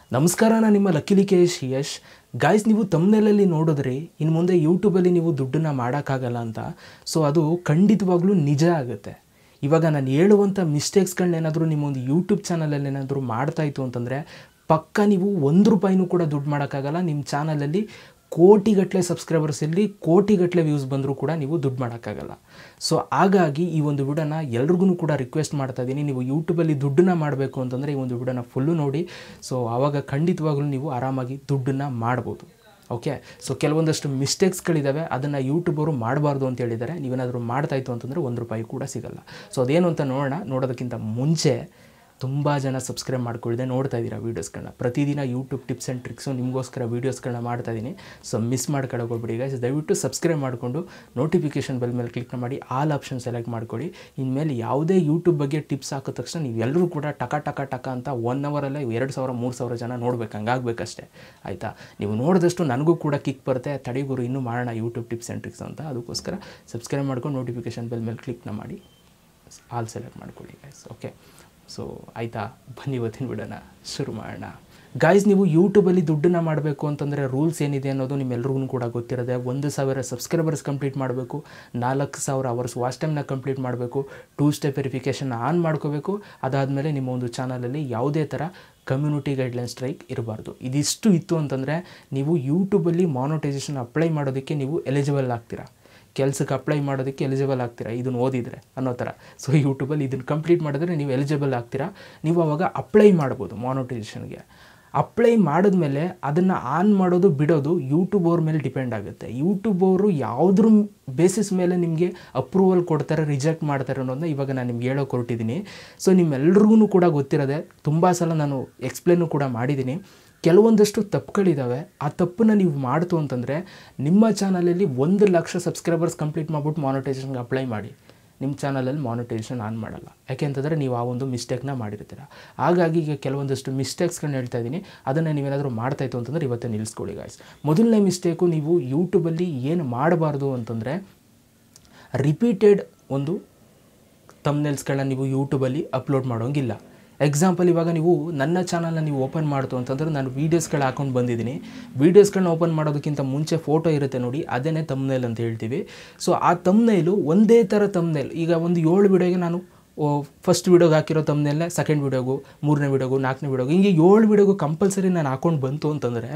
ನಮಸ್ಕಾರ ನಾನು ನಿಮ್ಮ ಲಕ್ಕಿಲಿಕೇಶ್ ಯಶ್ ಗಾಯ್ಸ್ ನೀವು ತಮ್ಮನೇಲಲ್ಲಿ ನೋಡಿದ್ರಿ ಇನ್ನು ಮುಂದೆ ಯೂಟ್ಯೂಬಲ್ಲಿ ನೀವು ದುಡ್ಡನ್ನು ಮಾಡೋಕ್ಕಾಗಲ್ಲ ಅಂತ ಸೊ ಅದು ಖಂಡಿತವಾಗ್ಲೂ ನಿಜ ಆಗುತ್ತೆ ಇವಾಗ ನಾನು ಹೇಳುವಂಥ ಮಿಸ್ಟೇಕ್ಸ್ಗಳನ್ನೇನಾದರೂ ನಿಮ್ಮ ಒಂದು ಯೂಟ್ಯೂಬ್ ಚಾನಲಲ್ಲಿ ಏನಾದರೂ ಮಾಡ್ತಾಯಿತ್ತು ಅಂತಂದರೆ ಪಕ್ಕ ನೀವು ಒಂದು ರೂಪಾಯಿನೂ ಕೂಡ ದುಡ್ಡು ಮಾಡೋಕ್ಕಾಗಲ್ಲ ನಿಮ್ಮ ಚಾನಲಲ್ಲಿ ಕೋಟಿಗಟ್ಟಲೆ ಸಬ್ಸ್ಕ್ರೈಬರ್ಸ್ ಇರಲಿ ಕೋಟಿಗಟ್ಟಲೆ ವ್ಯೂಸ್ ಬಂದರೂ ಕೂಡ ನೀವು ದುಡ್ಡು ಮಾಡೋಕ್ಕಾಗಲ್ಲ ಸೊ ಹಾಗಾಗಿ ಈ ಒಂದು ವಿಡಿಯೋನ ಎಲ್ರಿಗೂ ಕೂಡ ರಿಕ್ವೆಸ್ಟ್ ಮಾಡ್ತಾ ಇದ್ದೀನಿ ನೀವು ಯೂಟ್ಯೂಬಲ್ಲಿ ದುಡ್ಡನ್ನ ಮಾಡಬೇಕು ಅಂತಂದರೆ ಈ ಒಂದು ವಿಡಿಯೋನ ಫುಲ್ಲು ನೋಡಿ ಸೊ ಆವಾಗ ಖಂಡಿತವಾಗ್ಲೂ ನೀವು ಆರಾಮಾಗಿ ದುಡ್ಡನ್ನು ಮಾಡ್ಬೋದು ಓಕೆ ಸೊ ಕೆಲವೊಂದಷ್ಟು ಮಿಸ್ಟೇಕ್ಸ್ಗಳಿದ್ದಾವೆ ಅದನ್ನು ಯೂಟ್ಯೂಬರು ಮಾಡಬಾರ್ದು ಅಂತ ಹೇಳಿದ್ದಾರೆ ನೀವೇನಾದರೂ ಮಾಡ್ತಾಯಿತ್ತು ಅಂತಂದರೆ ಒಂದು ರೂಪಾಯಿ ಕೂಡ ಸಿಗಲ್ಲ ಸೊ ಅದೇನು ಅಂತ ನೋಡೋಣ ನೋಡೋದಕ್ಕಿಂತ ಮುಂಚೆ ತುಂಬ ಜನ ಸಬ್ಸ್ಕ್ರೈಬ್ ಮಾಡ್ಕೊಳ್ಳದೆ ನೋಡ್ತಾ ಇದ್ದೀರಾ ವೀಡಿಯೋಸ್ಗಳನ್ನ ಪ್ರತಿದಿನ ಯೂಟ್ಯೂಬ್ ಟಿಪ್ಸ್ ಆ್ಯಂಡ್ ಟ್ರಿಕ್ಸು ನಿಮಗೋಸ್ಕರ ವೀಡಿಯೋಸ್ಗಳನ್ನ ಮಾಡ್ತಾ ಇದ್ದೀನಿ ಸೊ ಮಿಸ್ ಮಾಡ್ಕೊಳ್ಳೋಕೆ ಹೋಗ್ಬಿಡಿ ಗೈಸ್ ದಯವಿಟ್ಟು ಸಬ್ಸ್ಕ್ರೈಬ್ ಮಾಡಿಕೊಂಡು ನೋಟಿಫಿಕೇಷನ್ ಬೆಲ್ ಮೇಲೆ ಕ್ಲಿಕ್ ಮಾಡಿ ಆಲ್ ಆಪ್ಷನ್ ಸೆಲೆಕ್ಟ್ ಮಾಡ್ಕೊಳ್ಳಿ ಇನ್ಮೇಲೆ ಯಾವುದೇ ಯೂಟ್ಯೂಬ್ ಬಗ್ಗೆ ಟಿಪ್ಸ್ ಹಾಕಿದ ತಕ್ಷಣ ನೀವು ಎಲ್ಲರೂ ಕೂಡ ಟಕ ಟಕ ಟಕ ಅಂತ ಒನ್ ಅವರಲ್ಲೇ ಎರಡು ಸಾವಿರ ಮೂರು ಸಾವಿರ ಜನ ನೋಡ್ಬೇಕು ಹಂಗಾಗಬೇಕಷ್ಟೇ ಆಯಿತಾ ನೀವು ನೋಡಿದಷ್ಟು ನನಗೂ ಕೂಡ ಕಿಕ್ ಬರುತ್ತೆ ತಡೆಗುರು ಇನ್ನೂ ಮಾಡೋಣ ಯೂಟ್ಯೂಬ್ ಟಿಪ್ಸ್ ಆ್ಯಂಡ್ ಟ್ರಿಕ್ಸ್ ಅಂತ ಅದಕ್ಕೋಸ್ಕರ ಸಬ್ಸ್ಕ್ರೈಬ್ ಮಾಡ್ಕೊಂಡು ನೋಟಿಫಿಕೇಷನ್ ಬೆಲ್ ಮೇಲೆ ಕ್ಲಿಕ್ನ ಮಾಡಿ ಆಲ್ ಸೆಲೆಕ್ಟ್ ಮಾಡ್ಕೊಳ್ಳಿ ಗೈಸ್ ಓಕೆ ಸೊ ಆಯಿತಾ ಬನ್ನಿ ಇವತ್ತಿನ ವಿಡೋಣ ಶುರು ಮಾಡೋಣ ಗಾಯ್ಸ್ ನೀವು ಯೂಟ್ಯೂಬಲ್ಲಿ ದುಡ್ಡನ್ನು ಮಾಡಬೇಕು ಅಂತಂದರೆ ರೂಲ್ಸ್ ಏನಿದೆ ಅನ್ನೋದು ನಿಮ್ಮೆಲ್ರಿಗೂ ಕೂಡ ಗೊತ್ತಿರೋದೆ ಒಂದು ಸಾವಿರ ಸಬ್ಸ್ಕ್ರೈಬರ್ಸ್ ಕಂಪ್ಲೀಟ್ ಮಾಡಬೇಕು ನಾಲ್ಕು ಸಾವಿರ ಅವರ್ಸ್ ವಾಚ್ ಟೈಮ್ನ ಕಂಪ್ಲೀಟ್ ಮಾಡಬೇಕು ಟೂ ಸ್ಟೆಪ್ ವೆರಿಫಿಕೇಷನ್ ಆನ್ ಮಾಡ್ಕೋಬೇಕು ಅದಾದಮೇಲೆ ನಿಮ್ಮ ಒಂದು ಚಾನಲಲ್ಲಿ ಯಾವುದೇ ಥರ ಕಮ್ಯುನಿಟಿ ಗೈಡ್ಲೈನ್ ಸ್ಟ್ರೈಕ್ ಇರಬಾರ್ದು ಇದಿಷ್ಟು ಇತ್ತು ಅಂತಂದರೆ ನೀವು ಯೂಟ್ಯೂಬಲ್ಲಿ ಮಾನೋಟೈಸೇಷನ್ ಅಪ್ಲೈ ಮಾಡೋದಕ್ಕೆ ನೀವು ಎಲಿಜಿಬಲ್ ಆಗ್ತೀರಾ ಕೆಲಸಕ್ಕೆ ಅಪ್ಲೈ ಮಾಡೋದಕ್ಕೆ ಎಲಿಜಿಬಲ್ ಆಗ್ತೀರಾ ಇದನ್ನು ಓದಿದರೆ ಅನ್ನೋ ಥರ ಸೊ ಯೂಟ್ಯೂಬಲ್ಲಿ ಇದನ್ನು ಕಂಪ್ಲೀಟ್ ಮಾಡಿದ್ರೆ ನೀವು ಎಲಿಜಿಬಲ್ ಆಗ್ತೀರಾ ನೀವು ಅವಾಗ ಅಪ್ಲೈ ಮಾಡ್ಬೋದು ಮಾನೋಟೈಸೇಷನ್ಗೆ ಅಪ್ಲೈ ಮಾಡಿದ್ಮೇಲೆ ಅದನ್ನು ಆನ್ ಮಾಡೋದು ಬಿಡೋದು ಯೂಟ್ಯೂಬ್ ಅವ್ರ ಮೇಲೆ ಡಿಪೆಂಡ್ ಆಗುತ್ತೆ ಯೂಟ್ಯೂಬ್ ಅವರು ಯಾವುದ್ರ ಬೇಸಿಸ್ ಮೇಲೆ ನಿಮಗೆ ಅಪ್ರೂವಲ್ ಕೊಡ್ತಾರೆ ರಿಜೆಕ್ಟ್ ಮಾಡ್ತಾರೆ ಅನ್ನೋದನ್ನ ಇವಾಗ ನಾನು ನಿಮ್ಗೆ ಹೇಳೋಕೆ ಹೊರಟಿದ್ದೀನಿ ಸೊ ನಿಮ್ಮೆಲ್ರಿಗೂ ಕೂಡ ಗೊತ್ತಿರೋದೆ ತುಂಬ ಸಲ ನಾನು ಎಕ್ಸ್ಪ್ಲೇನು ಕೂಡ ಮಾಡಿದ್ದೀನಿ ಕೆಲವೊಂದಷ್ಟು ತಪ್ಪುಗಳಿದ್ದಾವೆ ಆ ತಪ್ಪನ್ನ ನೀವು ಮಾಡ್ತು ಅಂತಂದರೆ ನಿಮ್ಮ ಚಾನಲಲ್ಲಿ ಒಂದು ಲಕ್ಷ ಸಬ್ಸ್ಕ್ರೈಬರ್ಸ್ ಕಂಪ್ಲೀಟ್ ಮಾಡ್ಬಿಟ್ಟು ಮಾನಿಟೈಸೇಷನ್ಗೆ ಅಪ್ಲೈ ಮಾಡಿ ನಿಮ್ಮ ಚಾನಲಲ್ಲಿ ಮಾನಿಟೈಸೇಷನ್ ಆನ್ ಮಾಡಲ್ಲ ಯಾಕೆಂತಂದರೆ ನೀವು ಆ ಒಂದು ಮಿಸ್ಟೇಕ್ನ ಮಾಡಿರ್ತೀರ ಹಾಗಾಗಿ ಈಗ ಕೆಲವೊಂದಷ್ಟು ಮಿಸ್ಟೇಕ್ಸ್ಗಳನ್ನ ಹೇಳ್ತಾ ಇದ್ದೀನಿ ಅದನ್ನು ನೀವೇನಾದರೂ ಮಾಡ್ತಾಯಿತ್ತು ಅಂತಂದರೆ ಇವತ್ತೇ ನಿಲ್ಲಿಸ್ಕೊಳ್ಳಿ ಗಾಯ್ಸ್ ಮೊದಲನೇ ಮಿಸ್ಟೇಕು ನೀವು ಯೂಟ್ಯೂಬಲ್ಲಿ ಏನು ಮಾಡಬಾರ್ದು ಅಂತಂದರೆ ರಿಪೀಟೆಡ್ ಒಂದು ತಮ್ನೆಲ್ಸ್ಗಳನ್ನ ನೀವು ಯೂಟ್ಯೂಬಲ್ಲಿ ಅಪ್ಲೋಡ್ ಮಾಡೋಂಗಿಲ್ಲ ಎಕ್ಸಾಂಪಲ್ ಇವಾಗ ನೀವು ನನ್ನ ಚಾನಲ್ನ ನೀವು ಓಪನ್ ಮಾಡ್ತು ಅಂತಂದ್ರೆ ನಾನು ವೀಡಿಯೋಸ್ಗಳು ಹಾಕೊಂಡು ಬಂದಿದ್ದೀನಿ ವೀಡಿಯೋಸ್ಗಳನ್ನ ಓಪನ್ ಮಾಡೋದಕ್ಕಿಂತ ಮುಂಚೆ ಫೋಟೋ ಇರುತ್ತೆ ನೋಡಿ ಅದೇ ತಮ್ನೇಲ್ ಅಂತ ಹೇಳ್ತೀವಿ ಸೊ ಆ ತಮ್ನೇಲು ಒಂದೇ ಥರ ತಮ್ನೇಲ್ ಈಗ ಒಂದು ಏಳು ವಿಡಿಯೋಗೆ ನಾನು ಫಸ್ಟ್ ವೀಡಿಯೋಗೆ ಹಾಕಿರೋ ತಮ್ಮನೆಲ್ಲ ಸೆಕೆಂಡ್ ವೀಡಿಯೋಗು ಮೂರನೇ ವೀಡಿಯೋಗು ನಾಲ್ಕನೇ ವೀಡಿಯೋಗು ಹಿಂಗೆ ಏಳು ವೀಡಿಯೋಗು ಕಂಪಲ್ಸರಿ ನಾನು ಹಾಕೊಂಡು ಬಂತು ಅಂತಂದರೆ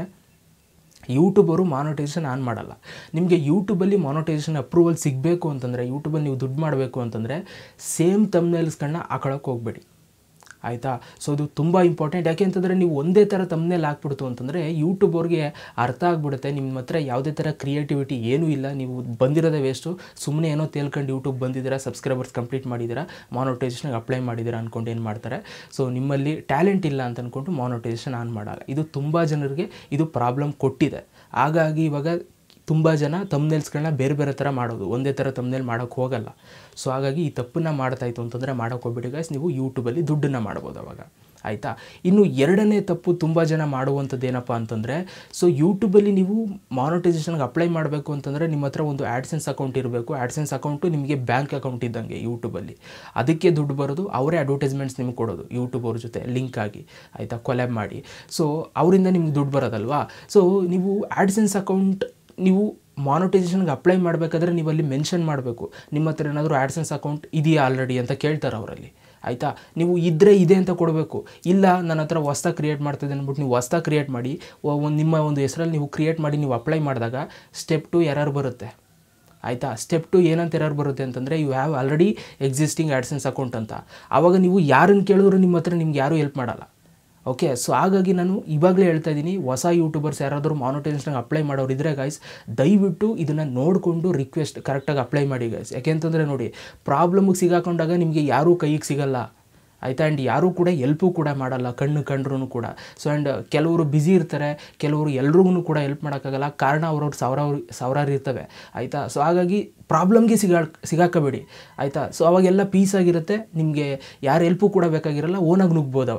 ಯೂಟ್ಯೂಬರು ಮಾನೋಟೈಸೇಷನ್ ಆನ್ ಮಾಡಲ್ಲ ನಿಮಗೆ ಯೂಟ್ಯೂಬಲ್ಲಿ ಮಾನೋಟೈಸೇಷನ್ ಅಪ್ರೂವಲ್ ಸಿಗಬೇಕು ಅಂತಂದರೆ ಯೂಟ್ಯೂಬಲ್ಲಿ ನೀವು ದುಡ್ಡು ಮಾಡಬೇಕು ಅಂತಂದರೆ ಸೇಮ್ ತಮ್ನೇಲ್ಸ್ಗಳನ್ನ ಹಾಕೊಳಕ್ಕೆ ಹೋಗಬೇಡಿ ಆಯಿತಾ ಸೊ ಇದು ತುಂಬ ಇಂಪಾರ್ಟೆಂಟ್ ಯಾಕೆ ಅಂತಂದರೆ ನೀವು ಒಂದೇ ಥರ ತಮ್ಮನೇಲಿ ಹಾಕ್ಬಿಡ್ತು ಅಂತಂದರೆ ಯೂಟ್ಯೂಬ್ ಅವ್ರಿಗೆ ಅರ್ಥ ಆಗಿಬಿಡುತ್ತೆ ನಿಮ್ಮ ಹತ್ರ ಯಾವುದೇ ಥರ ಕ್ರಿಯೇಟಿವಿಟಿ ಏನೂ ಇಲ್ಲ ನೀವು ಬಂದಿರೋದೇ ವೇಸ್ಟು ಸುಮ್ಮನೆ ಏನೋ ತೇಲ್ಕೊಂಡು ಯೂಟ್ಯೂಬ್ ಬಂದಿದ್ದೀರಾ ಸಬ್ಸ್ಕ್ರೈಬರ್ಸ್ ಕಂಪ್ಲೀಟ್ ಮಾಡಿದ್ದೀರಾ ಮಾನೋಟೈಸೇಷನ್ಗೆ ಅಪ್ಲೈ ಮಾಡಿದ್ದೀರಾ ಅಂದ್ಕೊಂಡು ಏನು ಮಾಡ್ತಾರೆ ಸೊ ನಿಮ್ಮಲ್ಲಿ ಟ್ಯಾಲೆಂಟ್ ಇಲ್ಲ ಅಂತ ಅಂದ್ಕೊಂಡು ಮಾನೋಟೈಸೇಷನ್ ಆನ್ ಮಾಡಲ್ಲ ಇದು ತುಂಬ ಜನರಿಗೆ ಇದು ಪ್ರಾಬ್ಲಮ್ ಕೊಟ್ಟಿದೆ ಹಾಗಾಗಿ ಇವಾಗ ತುಂಬ ಜನ ತಮ್ನೇಲ್ಸ್ಗಳನ್ನ ಬೇರೆ ಬೇರೆ ಥರ ಮಾಡೋದು ಒಂದೇ ಥರ ತಮ್ನೇಲ್ ಮಾಡೋಕ್ಕೆ ಹೋಗಲ್ಲ ಸೊ ಹಾಗಾಗಿ ಈ ತಪ್ಪನ್ನು ಮಾಡ್ತಾಯಿತ್ತು ಅಂತಂದರೆ ಮಾಡೋಕೆ ಹೋಗ್ಬಿಟ್ಟು ಗೈಸ್ ನೀವು ಯೂಟ್ಯೂಬಲ್ಲಿ ದುಡ್ಡನ್ನು ಮಾಡ್ಬೋದು ಅವಾಗ ಆಯಿತಾ ಇನ್ನು ಎರಡನೇ ತಪ್ಪು ತುಂಬ ಜನ ಮಾಡುವಂಥದ್ದು ಏನಪ್ಪ ಅಂತಂದರೆ ಸೊ ಯೂಟ್ಯೂಬಲ್ಲಿ ನೀವು ಮಾನಿಟೈಸೇಷನ್ಗೆ ಅಪ್ಲೈ ಮಾಡಬೇಕು ಅಂತಂದರೆ ನಿಮ್ಮ ಹತ್ರ ಒಂದು ಆ್ಯಡ್ಸೆನ್ಸ್ ಅಕೌಂಟ್ ಇರಬೇಕು ಆ್ಯಡ್ಸೆನ್ಸ್ ಅಕೌಂಟು ನಿಮಗೆ ಬ್ಯಾಂಕ್ ಅಕೌಂಟ್ ಇದ್ದಂಗೆ ಯೂಟ್ಯೂಬಲ್ಲಿ ಅದಕ್ಕೆ ದುಡ್ಡು ಬರೋದು ಅವರೇ ಅಡ್ವರ್ಟೈಸ್ಮೆಂಟ್ಸ್ ನಿಮ್ಗೆ ಕೊಡೋದು ಯೂಟ್ಯೂಬ್ ಅವ್ರ ಜೊತೆ ಲಿಂಕ್ ಆಗಿ ಆಯಿತಾ ಕೊಲ್ಯಾಬ್ ಮಾಡಿ ಸೊ ಅವರಿಂದ ನಿಮ್ಗೆ ದುಡ್ಡು ಬರೋದಲ್ವಾ ಸೊ ನೀವು ಆ್ಯಡ್ಸೆನ್ಸ್ ಅಕೌಂಟ್ ನೀವು ಮಾನಿಟೈಸೇಷನ್ಗೆ ಅಪ್ಲೈ ಮಾಡಬೇಕಾದ್ರೆ ನೀವು ಅಲ್ಲಿ ಮೆನ್ಷನ್ ಮಾಡಬೇಕು ನಿಮ್ಮ ಹತ್ರ ಏನಾದರೂ ಆ್ಯಡ್ಸೆನ್ಸ್ ಅಕೌಂಟ್ ಇದೆಯಾ ಆಲ್ರೆಡಿ ಅಂತ ಕೇಳ್ತಾರೆ ಅವರಲ್ಲಿ ಆಯಿತಾ ನೀವು ಇದ್ದರೆ ಇದೆ ಅಂತ ಕೊಡಬೇಕು ಇಲ್ಲ ನನ್ನ ಹತ್ರ ಹೊಸ್ತಾ ಕ್ರಿಯೇಟ್ ಮಾಡ್ತಿದ್ದೆ ಅಂದ್ಬಿಟ್ಟು ನೀವು ಹೊಸ್ತಾ ಕ್ರಿಯೇಟ್ ಮಾಡಿ ಒಂದು ನಿಮ್ಮ ಒಂದು ಹೆಸರಲ್ಲಿ ನೀವು ಕ್ರಿಯೇಟ್ ಮಾಡಿ ನೀವು ಅಪ್ಲೈ ಮಾಡಿದಾಗ ಸ್ಟೆಪ್ ಟು ಎರರ್ ಬರುತ್ತೆ ಆಯಿತಾ ಸ್ಟೆಪ್ ಟು ಏನಂತ ಎರರ್ ಬರುತ್ತೆ ಅಂತಂದರೆ you have already existing AdSense account ಅಂತ ಆವಾಗ ನೀವು ಯಾರನ್ನು ಕೇಳಿದ್ರು ನಿಮ್ಮ ಹತ್ರ ನಿಮ್ಗೆ ಯಾರೂ ಹೆಲ್ಪ್ ಮಾಡಲ್ಲ ಓಕೆ ಸೊ ಹಾಗಾಗಿ ನಾನು ಇವಾಗಲೇ ಹೇಳ್ತಾ ಇದ್ದೀನಿ ಹೊಸ ಯೂಟ್ಯೂಬರ್ಸ್ ಯಾರಾದರೂ ಮಾನಿಟೈಸೇಷನ್ಗೆ ಅಪ್ಲೈ ಮಾಡೋರು ಇದ್ದರೆ ಗೈಸ್ ದಯವಿಟ್ಟು ಇದನ್ನು ನೋಡಿಕೊಂಡು ರಿಕ್ವೆಸ್ಟ್ ಕರೆಕ್ಟಾಗಿ ಅಪ್ಲೈ ಮಾಡಿ ಗೈಸ್ ಯಾಕೆಂತಂದರೆ ನೋಡಿ ಪ್ರಾಬ್ಲಮ್ಗೆ ಸಿಗಾಕೊಂಡಾಗ ನಿಮಗೆ ಯಾರೂ ಕೈಗೆ ಸಿಗಲ್ಲ ಆಯಿತಾ ಆ್ಯಂಡ್ ಯಾರೂ ಕೂಡ ಎಲ್ಪು ಕೂಡ ಮಾಡಲ್ಲ ಕಣ್ಣು ಕಂಡ್ರೂ ಕೂಡ ಸೊ ಆ್ಯಂಡ್ ಕೆಲವರು ಬ್ಯುಸಿ ಇರ್ತಾರೆ ಕೆಲವರು ಎಲ್ರಿಗೂ ಕೂಡ ಹೆಲ್ಪ್ ಮಾಡೋಕ್ಕಾಗಲ್ಲ ಕಾರಣ ಅವ್ರವ್ರು ಸಾವಿರಾರು ಸಾವಿರಾರು ಇರ್ತವೆ ಆಯಿತಾ ಸೊ ಹಾಗಾಗಿ ಪ್ರಾಬ್ಲಮ್ಗೆ ಸಿಗಾ ಸಿಗಾಕಬೇಡಿ ಆಯಿತಾ ಸೊ ಅವಾಗೆಲ್ಲ ಪೀಸ್ ಆಗಿರುತ್ತೆ ನಿಮಗೆ ಯಾರು ಹೆಲ್ಪು ಕೂಡ ಬೇಕಾಗಿರಲ್ಲ ಓನಾಗಿ ನುಗ್ಬೋದು ಅವಾಗ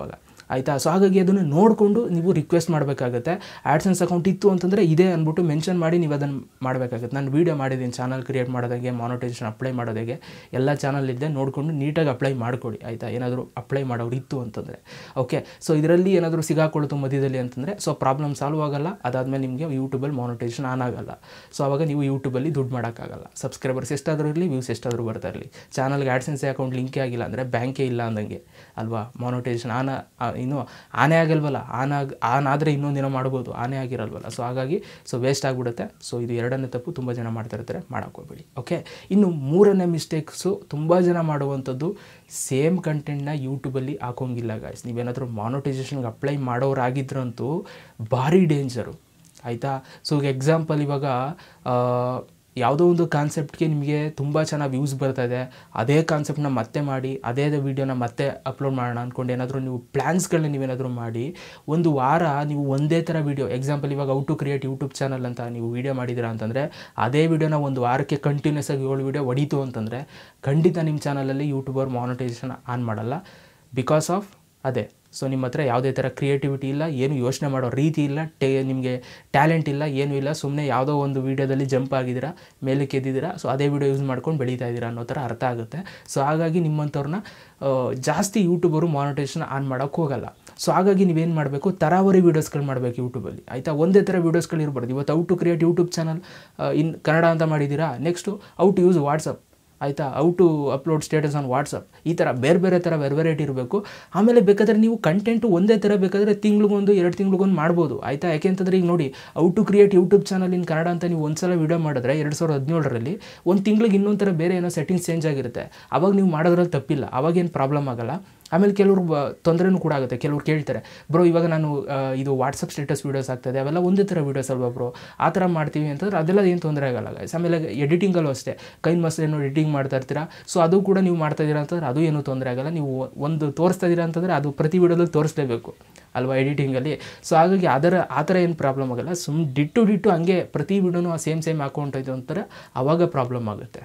ಆಯಿತಾ ಸೊ ಹಾಗಾಗಿ ಅದನ್ನು ನೋಡಿಕೊಂಡು ನೀವು ರಿಕ್ವೆಸ್ಟ್ ಮಾಡಬೇಕಾಗುತ್ತೆ ಆ್ಯಡ್ಸೆನ್ಸ್ ಅಕೌಂಟ್ ಇತ್ತು ಅಂತಂದರೆ ಇದೇ ಅಂದ್ಬಿಟ್ಟು ಮೆನ್ಷನ್ ಮಾಡಿ ನೀವು ಅದನ್ನು ಮಾಡಬೇಕಾಗುತ್ತೆ ನಾನು ವೀಡಿಯೋ ಮಾಡಿದ್ದೀನಿ ಚಾನಲ್ ಕ್ರಿಯೇಟ್ ಮಾಡೋದಾಗೆ ಮಾನಿಟೈಸೇಷನ್ ಅಪ್ಲೈ ಮಾಡೋದಾಗೆ ಎಲ್ಲ ಚಾನಲ್ ಇದ್ದೆ ನೋಡಿಕೊಂಡು ನೀಟಾಗಿ ಅಪ್ಲೈ ಮಾಡ್ಕೊಳ್ಳಿ ಆಯಿತಾ ಏನಾದರೂ ಅಪ್ಲೈ ಮಾಡೋರು ಇತ್ತು ಅಂತಂದರೆ ಓಕೆ ಸೊ ಇದರಲ್ಲಿ ಏನಾದರೂ ಸಿಗಾಕೊಳ್ತು ಮಧ್ಯದಲ್ಲಿ ಅಂತಂದರೆ ಸೊ ಪ್ರಾಬ್ಲಮ್ ಸಾಲ್ವ್ ಆಗಲ್ಲ ಅದಾದಮೇಲೆ ನಿಮಗೆ ಯೂಟ್ಯೂಬಲ್ಲಿ ಮಾನಿಟೈಸೇಷನ್ ಆನ್ ಆಗಲ್ಲ ಸೊ ಆವಾಗ ನೀವು ಯೂಟ್ಯೂಬಲ್ಲಿ ದುಡ್ಡು ಮಾಡೋಕ್ಕಾಗಲ್ಲ ಸಬ್ಸ್ಕ್ರೈಬರ್ಸ್ ಎಷ್ಟಾದರೂ ಇರಲಿ ವ್ಯೂಸ್ ಎಷ್ಟಾದರೂ ಬರ್ತಾ ಇರಲಿ ಚಾನಲ್ಗೆ ಆ್ಯಡ್ಸೆನ್ಸ್ ಅಕೌಂಟ್ ಲಿಂಕೇ ಆಗಿಲ್ಲ ಅಂದರೆ ಬ್ಯಾಂಕೇ ಇಲ್ಲ ಅಂದಂಗೆ ಅಲ್ವಾ ಮಾನಿಟೈಸೇಷನ್ ಆನ್ ಆ- ಇನ್ನೂ ಆನೇ ಆಗಲ್ವಲ್ಲ ಆನ್ ಆಗ ಆನ್ ಆದರೆ ಇನ್ನೊಂದಿನ ಮಾಡ್ಬೋದು ಆನೇ ಆಗಿರಲ್ವಲ್ಲ ಸೊ ಹಾಗಾಗಿ ಸೊ ವೇಸ್ಟ್ ಆಗಿಬಿಡುತ್ತೆ ಸೊ ಇದು ಎರಡನೇ ತಪ್ಪು ತುಂಬ ಜನ ಮಾಡ್ತಾ ಇರ್ತಾರೆ ಮಾಡೋಕ್ಕೋಗ್ಬೇಡಿ ಓಕೆ ಇನ್ನು ಮೂರನೇ ಮಿಸ್ಟೇಕ್ಸು ತುಂಬ ಜನ ಮಾಡುವಂಥದ್ದು ಸೇಮ್ ಕಂಟೆಂಟ್ನ ಯೂಟ್ಯೂಬಲ್ಲಿ ಹಾಕೋಂಗಿಲ್ಲ ಗಾಯ್ಸ್ ನೀವೇನಾದರೂ ಮಾನಿಟೈಸೇಷನ್ಗೆ ಅಪ್ಲೈ ಮಾಡೋರಾಗಿದ್ರಂತೂ ಭಾರಿ ಡೇಂಜರು ಆಯಿತಾ ಸೊ ಎಕ್ಸಾಂಪಲ್ ಇವಾಗ ಆ, ಯಾವುದೋ ಒಂದು ಕಾನ್ಸೆಪ್ಟ್ಗೆ ನಿಮಗೆ ತುಂಬ ಚೆನ್ನಾಗಿ ವ್ಯೂಸ್ ಬರ್ತಾ ಇದೆ ಅದೇ ಕಾನ್ಸೆಪ್ಟ್ನ ಮತ್ತೆ ಮಾಡಿ ಅದೇ ವೀಡಿಯೋನ ಮತ್ತೆ ಅಪ್ಲೋಡ್ ಮಾಡೋಣ ಅಂದ್ಕೊಂಡು ಏನಾದರೂ ನೀವು ಪ್ಲ್ಯಾನ್ಸ್ಗಳನ್ನ ನೀವೇನಾದರೂ ಮಾಡಿ ಒಂದು ವಾರ ನೀವು ಒಂದೇ ಥರ ವೀಡಿಯೋ ಎಕ್ಸಾಂಪಲ್ ಇವಾಗ how to create YouTube channel ಅಂತ ನೀವು ವೀಡಿಯೋ ಮಾಡಿದ್ದೀರಾ ಅಂತಂದರೆ ಅದೇ ವೀಡಿಯೋನ ಒಂದು ವಾರಕ್ಕೆ ಕಂಟಿನ್ಯೂಸ್ ಆಗಿ ಏಳು ವೀಡಿಯೋ ಹೊಡೀತು ಅಂತಂದರೆ ಖಂಡಿತ ನಿಮ್ಮ ಚಾನಲಲ್ಲಿ ಯೂಟ್ಯೂಬರ್ ಮಾನಿಟೈಸೇಷನ್ ಆನ್ ಮಾಡಲ್ಲ ಬಿಕಾಸ್ ಆಫ್ ಅದೇ ಸೊ ನಿಮ್ಮ ಹತ್ರ ಯಾವುದೇ ಥರ ಕ್ರಿಯೇಟಿವಿಟಿ ಇಲ್ಲ ಏನು ಯೋಚನೆ ಮಾಡೋ ರೀತಿ ಇಲ್ಲ ಟೇ ನಿಮಗೆ ಟ್ಯಾಲೆಂಟ್ ಇಲ್ಲ ಏನೂ ಇಲ್ಲ ಸುಮ್ಮನೆ ಯಾವುದೋ ಒಂದು ವೀಡಿಯೋದಲ್ಲಿ ಜಂಪ್ ಆಗಿದ್ದೀರಾ ಮೇಲಕ್ಕೆ ಎದ್ದಿದ್ದೀರಾ ಸೊ ಅದೇ ವೀಡಿಯೋ ಯೂಸ್ ಮಾಡ್ಕೊಂಡು ಬೆಳೀತಾ ಇದ್ದೀರಾ ಅನ್ನೋ ಥರ ಅರ್ಥ ಆಗುತ್ತೆ ಸೊ ಹಾಗಾಗಿ ನಿಮ್ಮಂಥವ್ರನ್ನ ಆ, ಜಾಸ್ತಿ ಯೂಟ್ಯೂಬರು ಮಾನಿಟೇಷನ್ ಆನ್ ಮಾಡೋಕ್ಕೆ ಹೋಗಲ್ಲ ಸೊ ಹಾಗಾಗಿ ನೀವೇನು ಮಾಡಬೇಕು ತರಾವರಿ ವೀಡಿಯೋಸ್ಗಳು ಮಾಡಬೇಕು ಯೂಟ್ಯೂಬಲ್ಲಿ ಆಯಿತಾ ಒಂದೇ ಥರ ವೀಡಿಯೋಸ್ಗಳು ಇರ್ಬಾರ್ದು ಇವತ್ತು how to create YouTube channel in Kannada ಅಂತ ಮಾಡಿದ್ದೀರಾ ನೆಕ್ಸ್ಟು ಔಟ್ ಯೂಸ್ ವಾಟ್ಸಪ್ ಆಯಿತಾ how to upload status on WhatsApp ಈ ಥರ ಬೇರೆ ಬೇರೆ ಥರ ವೆರ್ ವೆರೈಟಿ ಇರಬೇಕು ಆಮೇಲೆ ಬೇಕಾದರೆ ನೀವು ಕಂಟೆಂಟು ಒಂದೇ ಥರ ಬೇಕಾದರೆ ತಿಂಗ್ಳಿಗೊಂದು ಎರಡು ತಿಂಗ್ಳಿಗೊಂದು ಮಾಡ್ಬೋದು ಆಯಿತಾ ಯಾಕೆಂತಂದ್ರೆ ಈಗ ನೋಡಿ how to create YouTube channel in Kannada ಅಂತ ನೀವು ಒಂದು ಸಲ ವೀಡಿಯೋ ಮಾಡಿದ್ರೆ ಎರಡು ಸಾವಿರದ ಹದಿನೇಳರಲ್ಲಿ ಒಂದು ತಿಂಗ್ಳಿಗೆ ಇನ್ನೊಂದು ಥರ ಬೇರೆ ಏನೋ ಸೆಟ್ಟಿಂಗ್ಸ್ ಚೇಂಜ್ ಆಗಿರುತ್ತೆ ಅವಾಗ ನೀವು ಮಾಡೋದ್ರಲ್ಲಿ ತಪ್ಪಿಲ್ಲ ಅವಾಗೇನು ಪ್ರಾಬ್ಲಮ್ ಆಗಲ್ಲ ಆಮೇಲೆ ಕೆಲವರು ತೊಂದರೆನೂ ಕೂಡ ಆಗುತ್ತೆ ಕೆಲವ್ರು ಕೇಳ್ತಾರೆ ಬ್ರೋ ಇವಾಗ ನಾನು ಆ, ಇದು ವಾಟ್ಸಪ್ ಸ್ಟೇಟಸ್ ವೀಡಿಯೋಸ್ ಆಗ್ತದೆ ಅವೆಲ್ಲ ಒಂದೇ ಥರ ವೀಡಿಯೋಸ್ ಅಲ್ವಾ ಬ್ರೋ ಆ ಥರ ಮಾಡ್ತೀವಿ ಅಂತಂದ್ರೆ ಅದೆಲ್ಲ ಏನು ತೊಂದರೆ ಆಗಲ್ಲ guys. ಆಮೇಲೆ ಎಡಿಟಿಂಗಲ್ಲೂ ಅಷ್ಟೇ ಕೈನ್ ಮಸ್ತ್ ಏನೋ ಎಡಿಟಿಂಗ್ ಮಾಡ್ತಾ ಇರ್ತೀರಾ ಸೊ ಅದು ಕೂಡ ನೀವು ಮಾಡ್ತಾ ಇದ್ದೀರಾ ಅಂತಂದ್ರೆ ಅದು ಏನೂ ತೊಂದರೆ ಆಗಲ್ಲ ನೀವು ಒಂದು ತೋರಿಸ್ತಾ ಇದ್ದೀರಾ ಅಂತಂದರೆ ಅದು ಪ್ರತಿ ವೀಡಿಯೋದಲ್ಲಿ ತೋರಿಸ್ಲೇಬೇಕು ಅಲ್ವಾ ಎಡಿಟಿಂಗಲ್ಲಿ ಸೊ ಹಾಗಾಗಿ ಅದರ ಆ ಥರ ಏನು ಪ್ರಾಬ್ಲಮ್ ಆಗಲ್ಲ ಸುಮ್ ಡಿಟ್ಟು ಡಿಟ್ಟು ಹಂಗೆ ಪ್ರತಿ ವೀಡಿಯೋನು ಆ ಸೇಮ್ ಸೇಮ್ ಅಕೌಂಟ್ ಆಯಿತು ಅಂತಾರೆ ಆವಾಗ ಪ್ರಾಬ್ಲಮ್ ಆಗುತ್ತೆ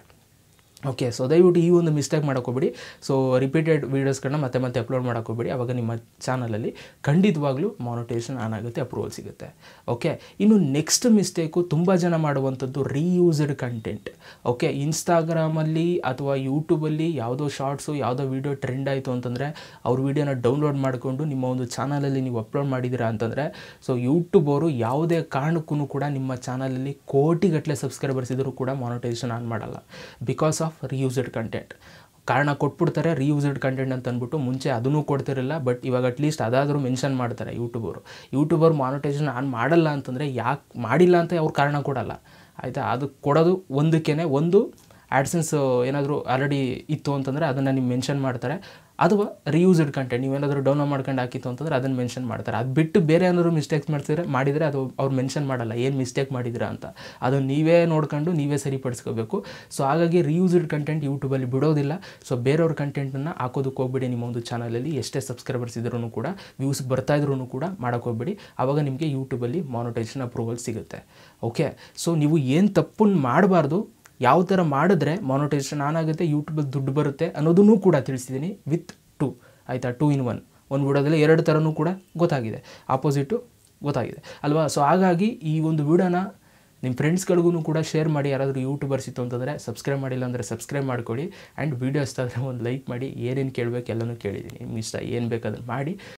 ಓಕೆ ಸೊ ದಯವಿಟ್ಟು ಈ ಒಂದು ಮಿಸ್ಟೇಕ್ ಮಾಡೋಕ್ಕೋಗ್ಬೇಡಿ ಸೊ ರಿಪೀಟೆಡ್ ವೀಡಿಯೋಸ್ಗಳನ್ನ ಮತ್ತೆ ಮತ್ತೆ ಅಪ್ಲೋಡ್ ಮಾಡೋಕ್ಕೋಗ್ಬೇಡಿ ಆವಾಗ ನಿಮ್ಮ ಚಾನಲಲ್ಲಿ ಖಂಡಿತವಾಗ್ಲೂ ಮಾನಿಟೇಷನ್ ಆನ್ ಆಗುತ್ತೆ ಅಪ್ರೂವಲ್ ಸಿಗುತ್ತೆ ಓಕೆ ಇನ್ನು ನೆಕ್ಸ್ಟ್ ಮಿಸ್ಟೇಕು ತುಂಬ ಜನ ಮಾಡುವಂಥದ್ದು ರೀಯೂಸ್ಡ್ ಕಂಟೆಂಟ್ ಓಕೆ ಇನ್ಸ್ಟಾಗ್ರಾಮಲ್ಲಿ ಅಥವಾ ಯೂಟ್ಯೂಬಲ್ಲಿ ಯಾವುದೋ ಶಾರ್ಟ್ಸು ಯಾವುದೋ ವೀಡಿಯೋ ಟ್ರೆಂಡ್ ಆಯಿತು ಅಂತಂದರೆ ಅವ್ರ ವೀಡಿಯೋನ ಡೌನ್ಲೋಡ್ ಮಾಡಿಕೊಂಡು ನಿಮ್ಮ ಒಂದು ಚಾನಲಲ್ಲಿ ನೀವು ಅಪ್ಲೋಡ್ ಮಾಡಿದ್ದೀರಾ ಅಂತಂದರೆ ಸೊ ಯೂಟ್ಯೂಬ್ ಅವರು ಯಾವುದೇ ಕಾರಣಕ್ಕೂ ಕೂಡ ನಿಮ್ಮ ಚಾನಲಲ್ಲಿ ಕೋಟಿಗಟ್ಟಲೆ ಸಬ್ಸ್ಕ್ರೈಬರ್ಸ್ ಇದ್ದರೂ ಕೂಡ ಮಾನಿಟೈಸೇಷನ್ ಆನ್ ಮಾಡಲ್ಲ ಬಿಕಾಸ್ ಆಫ್ ರಿಯೂಸ್ಡ್ ಕಂಟೆಂಟ್ ಕಾರಣ ಕೊಟ್ಬಿಡ್ತಾರೆ ರಿಯೂಸ್ಡ್ ಕಂಟೆಂಟ್ ಅಂತ ಅಂದ್ಬಿಟ್ಟು ಮುಂಚೆ ಅದನ್ನೂ ಕೊಡ್ತಿರಲಿಲ್ಲ ಬಟ್ ಇವಾಗ ಅಟ್ಲೀಸ್ಟ್ ಅದಾದರೂ ಮೆನ್ಷನ್ ಮಾಡ್ತಾರೆ ಯೂಟ್ಯೂಬರು ಯೂಟ್ಯೂಬರ್ ಮಾನಿಟೈಸೇಷನ್ ಆನ್ ಮಾಡಲ್ಲ ಅಂತಂದರೆ ಯಾಕೆ ಮಾಡಿಲ್ಲ ಅಂತ ಅವ್ರು ಕಾರಣ ಕೊಡಲ್ಲ ಆಯಿತಾ ಅದು ಕೊಡೋದು ಒಂದಕ್ಕೇ ಒಂದು ಆ್ಯಡ್ಸೆನ್ಸ್ ಏನಾದರೂ ಆಲ್ರೆಡಿ ಇತ್ತು ಅಂತಂದರೆ ಅದನ್ನು ನೀವು ಮೆನ್ಷನ್ ಮಾಡ್ತಾರೆ ಅಥವಾ ರಿಯೂಸ್ಡ್ ಕಂಟೆಂಟ್ ನೀವೇನಾದರೂ ಡೌನ್ಲೋಡ್ ಮಾಡ್ಕೊಂಡು ಹಾಕಿತ್ತು ಅಂತಂದರೆ ಅದನ್ನು ಮೆನ್ಷನ್ ಮಾಡ್ತಾರೆ ಅದು ಬಿಟ್ಟು ಬೇರೆ ಏನಾದರೂ ಮಿಸ್ಟೇಕ್ಸ್ ಮಾಡ್ತಿದ್ರೆ ಮಾಡಿದರೆ ಅದು ಅವ್ರು ಮೆನ್ಷನ್ ಮಾಡಲ್ಲ ಏನು ಮಿಸ್ಟೇಕ್ ಮಾಡಿದ್ದೀರಾ ಅಂತ ಅದನ್ನು ನೀವೇ ನೋಡ್ಕೊಂಡು ನೀವೇ ಸರಿಪಡಿಸ್ಕೋಬೇಕು ಸೊ ಹಾಗಾಗಿ ರಿಯೂಸ್ಡ್ ಕಂಟೆಂಟ್ ಯೂಟ್ಯೂಬಲ್ಲಿ ಬಿಡೋದಿಲ್ಲ ಸೊ ಬೇರೆಯವ್ರ ಕಂಟೆಂಟನ್ನು ಹಾಕೋದಕ್ಕೆ ಹೋಗ್ಬೇಡಿ ನಿಮ್ಮ ಒಂದು ಚಾನಲಲ್ಲಿ ಎಷ್ಟೇ ಸಬ್ಸ್ಕ್ರೈಬರ್ಸ್ ಇದ್ರೂ ಕೂಡ ವ್ಯೂಸ್ ಬರ್ತಾ ಇದ್ರೂ ಕೂಡ ಮಾಡೋಕ್ಕೆ ಹೋಗ್ಬೇಡಿ ಆವಾಗ ನಿಮಗೆ ಯೂಟ್ಯೂಬಲ್ಲಿ ಮಾನಿಟೈಸೇಷನ್ ಅಪ್ರೂವಲ್ ಸಿಗುತ್ತೆ ಓಕೆ ಸೊ ನೀವು ಏನು ತಪ್ಪನ್ನು ಮಾಡಬಾರ್ದು ಯಾವ ಥರ ಮಾಡಿದ್ರೆ ಮಾನಿಟೈಸೇಷನ್ ಆನ್ ಆಗುತ್ತೆ ಯೂಟ್ಯೂಬಲ್ಲಿ ದುಡ್ಡು ಬರುತ್ತೆ ಅನ್ನೋದನ್ನೂ ಕೂಡ ತಿಳಿಸಿದ್ದೀನಿ ವಿತ್ ಟು ಆಯಿತಾ ಟೂ ಇನ್ ಒನ್ ಒಂದು ವಿಡಿಯೋದಲ್ಲಿ ಎರಡು ಥರನೂ ಕೂಡ ಗೊತ್ತಾಗಿದೆ ಆಪೋಸಿಟು ಗೊತ್ತಾಗಿದೆ ಅಲ್ವಾ ಸೊ ಹಾಗಾಗಿ ಈ ಒಂದು ವಿಡಿಯೋನ ನಿಮ್ಮ ಫ್ರೆಂಡ್ಸ್ಗಳಿಗೂ ಕೂಡ ಶೇರ್ ಮಾಡಿ ಯಾರಾದರೂ ಯೂಟ್ಯೂಬರ್ಸ್ ಇತ್ತು ಅಂತಂದರೆ ಸಬ್ಸ್ಕ್ರೈಬ್ ಮಾಡಿಲ್ಲ ಅಂದರೆ ಸಬ್ಸ್ಕ್ರೈಬ್ ಮಾಡ್ಕೊಳ್ಳಿ ಆ್ಯಂಡ್ ವೀಡಿಯೋ ಇಷ್ಟ ಆದರೆ ಒಂದು ಲೈಕ್ ಮಾಡಿ ಏನೇನು ಕೇಳಬೇಕು ಎಲ್ಲನೂ ಕೇಳಿದ್ದೀನಿ ನಿಮ್ಮ ಇಷ್ಟ ಏನು ಬೇಕಾದ್ರೆ ಮಾಡಿ